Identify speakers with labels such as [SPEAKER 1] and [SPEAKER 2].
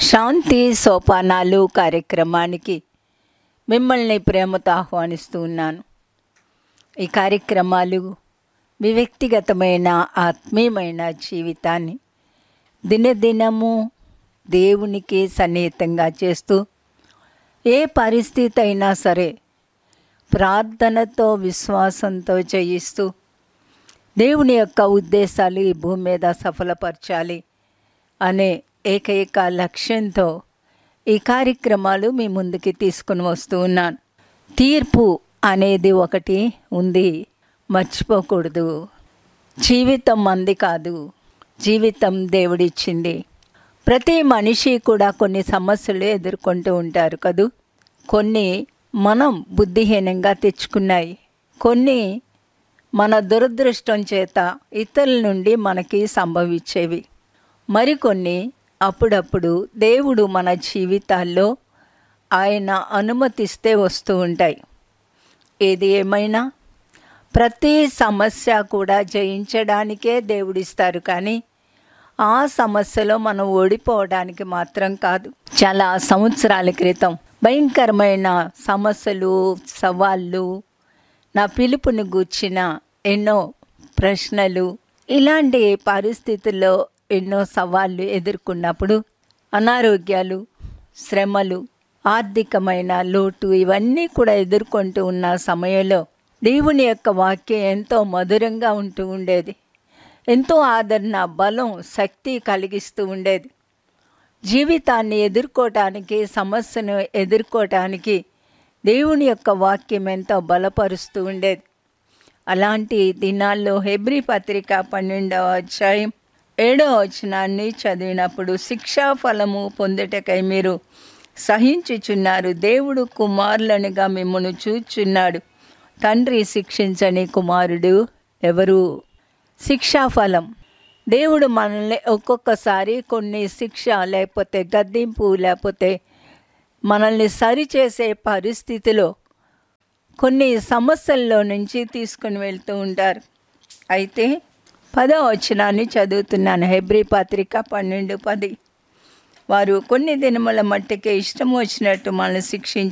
[SPEAKER 1] శాంతి సోపానాలు కార్యక్రమానికి మిమ్మల్ని ప్రేమతో ఆహ్వానిస్తూ ఉన్నాను ఈ కార్యక్రమాలు మీ వ్యక్తిగతమైన ఆత్మీయమైన జీవితాన్ని దినదినము దేవునికి సన్నిహితంగా చేస్తూ ఏ పరిస్థితి అయినా సరే ప్రార్థనతో విశ్వాసంతో చేయిస్తూ దేవుని యొక్క ఉద్దేశాలు ఈ భూమి మీద సఫలపరచాలి అనే ఏకైక లక్ష్యంతో ఈ కార్యక్రమాలు మీ ముందుకి తీసుకుని వస్తూ ఉన్నాను తీర్పు అనేది ఒకటి ఉంది మర్చిపోకూడదు జీవితం మంది కాదు జీవితం దేవుడిచ్చింది ప్రతి మనిషి కూడా కొన్ని సమస్యలు ఎదుర్కొంటూ ఉంటారు కదూ కొన్ని మనం బుద్ధిహీనంగా తెచ్చుకున్నాయి కొన్ని మన దురదృష్టం చేత ఇతరుల నుండి మనకి సంభవించేవి మరికొన్ని అప్పుడప్పుడు దేవుడు మన జీవితాల్లో ఆయన అనుమతిస్తే వస్తూ ఉంటాయి ఏది ఏమైనా ప్రతి సమస్య కూడా జయించడానికే దేవుడిస్తారు కానీ ఆ సమస్యలో మనం ఓడిపోవడానికి మాత్రం కాదు చాలా సంవత్సరాల క్రితం భయంకరమైన సమస్యలు సవాళ్ళు నా పిలుపుని గూర్చిన ఎన్నో ప్రశ్నలు ఇలాంటి పరిస్థితుల్లో ఎన్నో సవాళ్ళు ఎదుర్కొన్నప్పుడు అనారోగ్యాలు శ్రమలు ఆర్థికమైన లోటు ఇవన్నీ కూడా ఎదుర్కొంటూ ఉన్న సమయంలో దేవుని యొక్క వాక్యం ఎంతో మధురంగా ఉంటూ ఉండేది ఎంతో ఆదరణ బలం శక్తి కలిగిస్తూ ఉండేది జీవితాన్ని ఎదుర్కోవటానికి సమస్యను ఎదుర్కోవటానికి దేవుని యొక్క వాక్యం ఎంతో బలపరుస్తూ ఉండేది అలాంటి దినాల్లో హెబ్రి పత్రిక పన్నెండవ అధ్యాయం ఏడవ వచనాన్ని చదివినప్పుడు శిక్షా ఫలము పొందుటకై మీరు సహించుచున్నారు దేవుడు కుమారులనుగా మిమ్మల్ని చూచున్నాడు తండ్రి శిక్షించని కుమారుడు ఎవరు శిక్షాఫలం దేవుడు మనల్ని ఒక్కొక్కసారి కొన్ని శిక్ష లేకపోతే గద్దింపు లేకపోతే మనల్ని సరిచేసే పరిస్థితిలో కొన్ని సమస్యల్లో నుంచి తీసుకుని వెళ్తూ ఉంటారు అయితే పదో వచనాన్ని చదువుతున్నాను హెబ్రి పత్రిక పన్నెండు పది వారు కొన్ని దినముల మట్టుకే ఇష్టం వచ్చినట్టు మనల్ని శిక్షించి